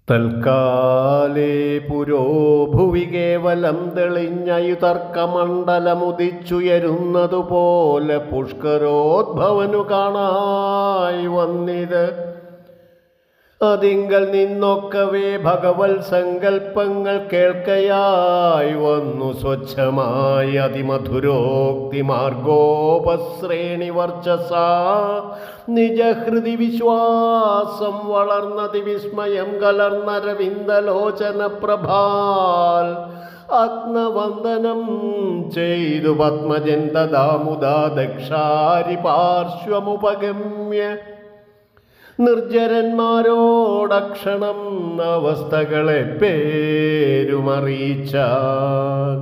തൽക്കാലേ പുരോഭുവി കേവലം തെളിഞ്ഞയുതർക്കമണ്ഡലമുദിച്ചുയരുന്നതുപോലെ പുഷ്കരോദ്ഭവനു കാണായി വന്നിത് അതിങ്കൽ നിന്നൊക്കവേ ഭഗവത് സങ്കൽപ്പങ്ങൾ കേൾക്കയായി വന്നു സ്വച്ഛമായി അതിമധുരോക്തി മാർഗോപശ്രേണി വർച്ചസ നിജഹൃതി വിശ്വാസം വളർന്നതി വിസ്മയം കലർന്നരവിന്ദലോചന പ്രഭാൽ അഗ്നവന്ദനം ചെയ്തു പത്മജൻ തദാമുദാ ദക്ഷാരി പാർശ്വമുപഗമ്യ നിർജരന്മാരോടക്ഷണം അവസ്ഥകളെ പേരുമറിയിച്ചാൻ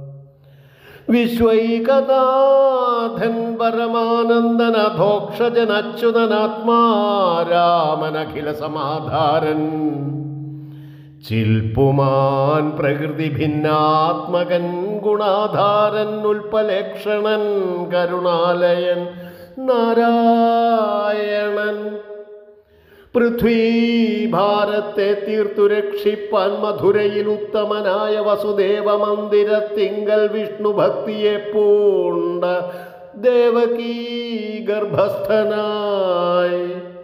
വിശ്വൈകനാഥൻ പരമാനന്ദനധോക്ഷജൻ അച്യുതനാത്മാരാമനഖില സമാധാരൻ ചിൽപ്പുമാൻ പ്രകൃതി ഭിന്നാത്മകൻ ഗുണാധാരൻ ഉൽപ്പലക്ഷണൻ കരുണാലയൻ നാരായണൻ പൃഥ്വീ ഭാരത്തെ തീർത്തു രക്ഷിപ്പാൻ മധുരയിൽ ഉത്തമനായ വസുദേവ മന്ദിരത്തിങ്കൽ വിഷ്ണു ഭക്തിയെ പൂണ്ട ദേവകീ ഗർഭസ്ഥനായി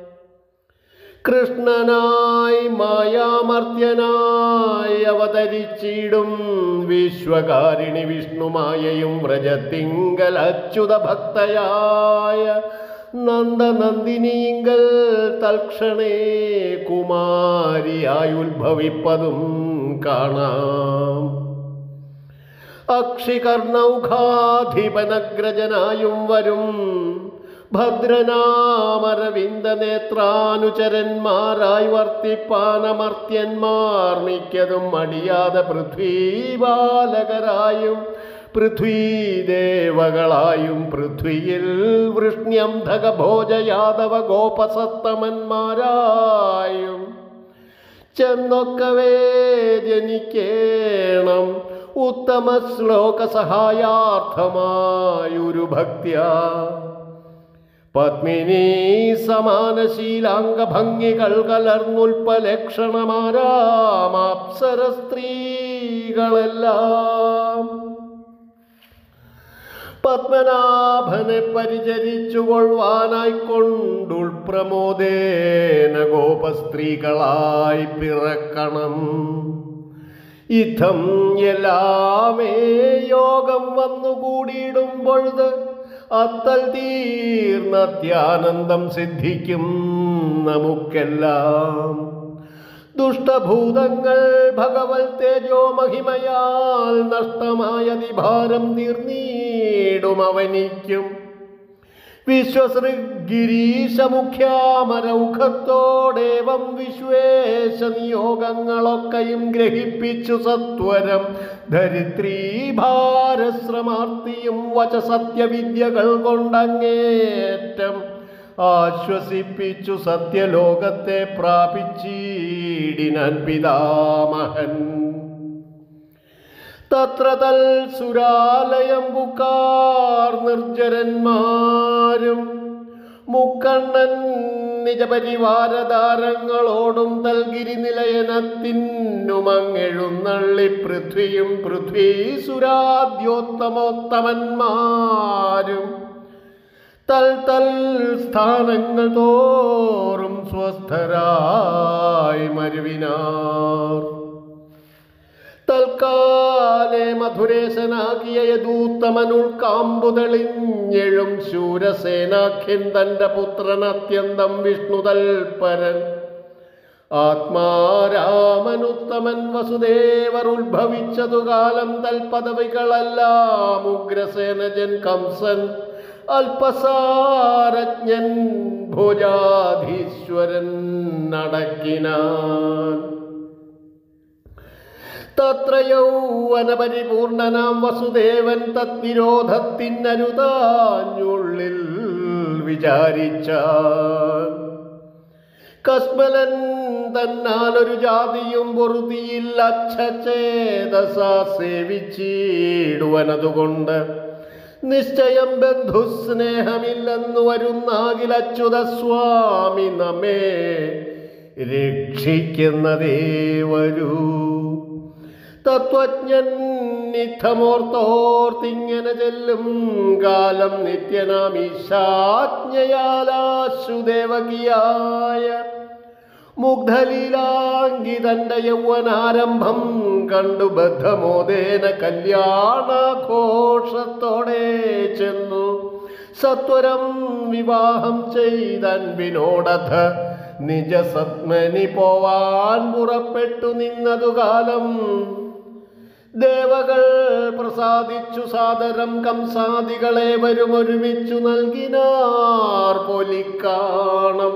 കൃഷ്ണനായി മായാമർത്യനായി അവതരിച്ചിടും വിശ്വകാരിണി വിഷ്ണുമായയും വ്രജത്തിങ്കൽ അച്യുത ഭക്തയായ നന്ദനന്ദിനീങ്കൽ തൽക്ഷണേ കുമാരിയായി ഉത്ഭവിപ്പതും കാണാം അക്ഷികർണൗഘാധിപനഗ്രജനായും വരും ഭദ്രനാമരവിന്ദ നേത്രാനുചരന്മാരായി വർത്തിപ്പാനമർത്യന്മാർ മിക്കതും അടിയാതെ പൃഥ്വീബാലകരായും പൃഥ്വീദേവകളായും പൃഥ്വിയിൽ വൃഷ്ണ്യംധക ഭോജയാദവ ഗോപസത്തമന്മാരായും ചെന്നൊക്കവേ ജനിക്കേണം ഉത്തമ ശ്ലോക സഹായാർത്ഥമായൊരു ഭക്ത്യ പത്മിനി സമാനശീലാംഗഭംഗികൾ കലർന്നുൽപ്പലക്ഷണമാരാമാപ്സര സ്ത്രീകളെല്ലാം പത്മനാഭനെ പരിചരിച്ചു കൊള്ളുവാനായി കൊണ്ടുൾപ്രമോദേന ഗോപസ്ത്രീകളായി പിറക്കണം ഇത്തം എല്ലാമേ യോഗം വന്നുകൂടിയിടുമ്പോഴത് അത്തൽ തീർന്നത്യാനന്ദം സിദ്ധിക്കും നമുക്കെല്ലാം ദുഷ്ടഭൂതങ്ങൾ ഭഗവത് തേജോ മഹിമയാൽ നഷ്ടമായതിഭാരം തീർന്നീടും അവനിക്കും വിശ്വസൃഗിരീശമുഖ്യാമരൗഖത്തോടേവം വിശ്വേശ നിയോഗങ്ങളൊക്കെയും ഗ്രഹിപ്പിച്ചു സത്വരം ധരിത്രീ ഭാരശ്രമാർത്തിയും വചസത്യവിദ്യകൾ കൊണ്ടങ്ങേറ്റം ആശ്വസിപ്പിച്ചു സത്യലോകത്തെ പ്രാപിച്ചീടിനാൻ പിതാമഹൻ തത്ര തൽ സുരാലയം ബുക്കാർ നിർജരന്മാരും മുക്കണ്ണൻ നിജപരിവാരധാരങ്ങളോടും തൽഗിരി നിലയനത്തിന്നുമങ്ങെഴുന്നള്ളി പൃഥ്വിയും പൃഥ്വീ സുരാദ്യോത്തമോത്തമന്മാരും തൽ തൽ സ്ഥാനങ്ങൾ തോറും സ്വസ്ഥരായി മരുവിനാർ തൽക്കാലെ മധുരേശനാകിയ യദൂത്തമനുൾക്കാമ്പുതെളിഞ്ഞെഴും ശൂരസേനാഖ്യൻ തന്റെ പുത്രൻ അത്യന്തം വിഷ്ണുതൽപരൻ ആത്മാരാമനുത്തമൻ വസുദേവർ ഉത്ഭവിച്ചതു കാലം തൽപദവികളെല്ലാം ഉഗ്രസേനജൻ കംസൻ അല്പസാരജ്ഞൻ ഭുജാധീശ്വരൻ നടക്കിനാൻ തത്ര യൗവനപരിപൂർണനാം വസുദേവൻ തദ്വിരോധത്തിനരുതാഞ്ഞുള്ളിൽ വിചാരിച്ച കസ്മലൻ തന്നാലൊരു ജാതിയും പൊറുതിയിൽ അച്ഛചേതസ സേവിച്ചിടുവനതുകൊണ്ട് നിശ്ചയം ബന്ധുസ്നേഹമില്ലെന്നു വരുന്നാകിൽ അച്യുത സ്വാമി നമ്മെ രക്ഷിക്കുന്നതേ വരൂ തത്വജ്ഞൻ നിത്തമോർത്തോർത്തിങ്ങനെ ചെല്ലും കാലം നിത്യനാമീശാജ്ഞയാലാശുദേവകിയായ മുഗ്ധലീലാങ്കി തന്റെ യൗവനാരംഭം കണ്ടു ബദ്ധമോദേന കല്യാണഘോഷത്തോടെ ചെന്നു സത്വരം വിവാഹം ചെയ്തൻപിനോടഥ നിജസത്മനി പോവാൻ പുറപ്പെട്ടു നിന്നതു കാലം ദേവകൾ പ്രസാദിച്ചു സാദരം കംസാദികളെ വരുമൊരുമിച്ചു നൽകിനാർ പൊലിക്കാണം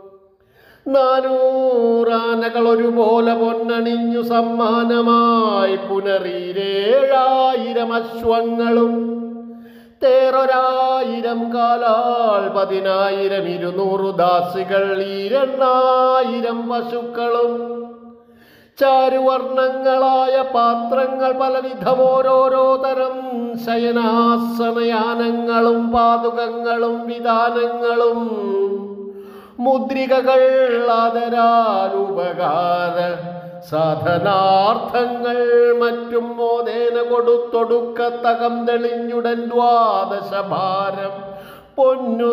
നാനൂറാനകൾ ഒരുപോലെ പൊന്നണിഞ്ഞു സമ്മാനമായി പുനരീരേഴായിരം അശ്വങ്ങളും തേറൊരായിരം കാലാൾ പതിനായിരം ഇരുന്നൂറു ദാസികൾ ഈരെണ്ണായിരം പശുക്കളും ചാരുവർണ്ണങ്ങളായ പാത്രങ്ങൾ പലവിധം ഓരോരോ തരം ശയനാസനയാനങ്ങളും പാതുകങ്ങളും വിധാനങ്ങളും മുദ്രികകൾ ആദരാൽ ഉപകാര സാധനാർത്ഥങ്ങൾ മറ്റും മോദേന കൊടുത്തൊടുക്കത്തകം തെളിഞ്ഞുടൻ ദ്വാദശഭാരം പൊന്നു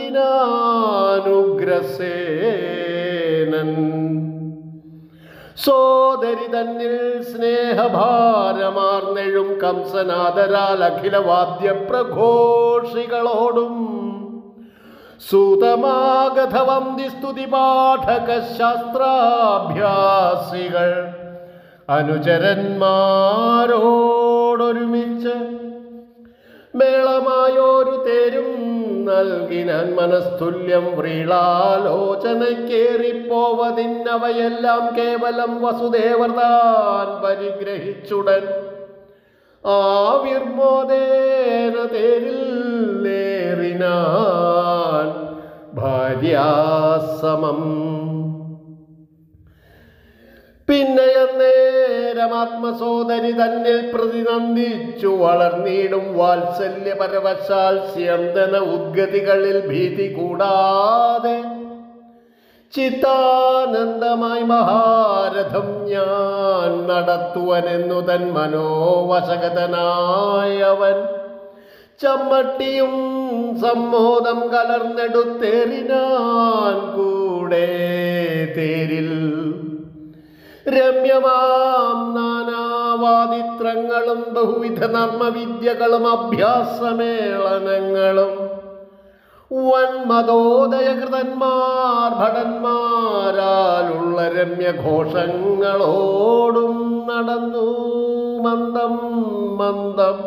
നൽകിനാനുഗ്രസേനൻ സോദരി തന്നിൽ സ്നേഹഭാരമാർന്നെഴും കംസനാദരാൽ അഖിലവാദ്യ പ്രഘോഷികളോടും സൂതമാഗധവന്തി സ്തുതി പാഠക ശാസ്ത്രാഭ്യാസികൾ അനുചരന്മാരോടൊരുമിച്ച് മേളമായോരു തേരും നൽകിനാൻ മനസ്തുല്യം വ്രീളാലോചനക്കേറിപ്പോവതിന്നവയെല്ലാം കേവലം വസുദേവർ താൻ പരിഗ്രഹിച്ചുടൻ ആവിർമോദേന തേരില്ലേറിനാൻ ഭാര്യാസമം പിന്നെ അന്നേരം ആത്മസോദരി തന്നിൽ പ്രതിനന്ദിച്ചു വളർന്നിടും വാത്സല്യ പരവശാൽ സ്യന്തന ഉദ്ഗതികളിൽ ഭീതി കൂടാതെ ചിത്താനന്ദമായി മഹാരഥം ഞാൻ നടത്തുവനെന്നു തൻ മനോവശകതനായവൻ ചമ്മട്ടിയും സമ്മോദം കലർന്നെടുത്തേറിനാൻ കൂടെ തേരിൽ രമ്യമാം നാനാവാദിത്രങ്ങളും ബഹുവിധ നർമ്മവിദ്യകളും അഭ്യാസമേളനങ്ങളും വൻമതോദയകൃതന്മാർ ഭടന്മാരാലുള്ള രമ്യഘോഷങ്ങളോടും നടന്നു മന്ദം മന്ദം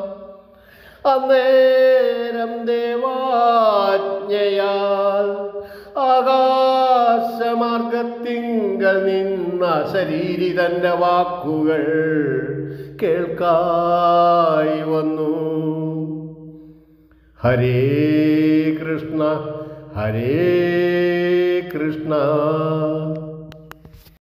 അന്നേരം ദേവാജ്ഞയാൽ ആകാശമാർഗത്തിങ്കൽ നിന്ന ശരീരി തന്റെ വാക്കുകൾ കേൾക്കായി വന്നു ഹരേ കൃഷ്ണ ഹരേ കൃഷ്ണ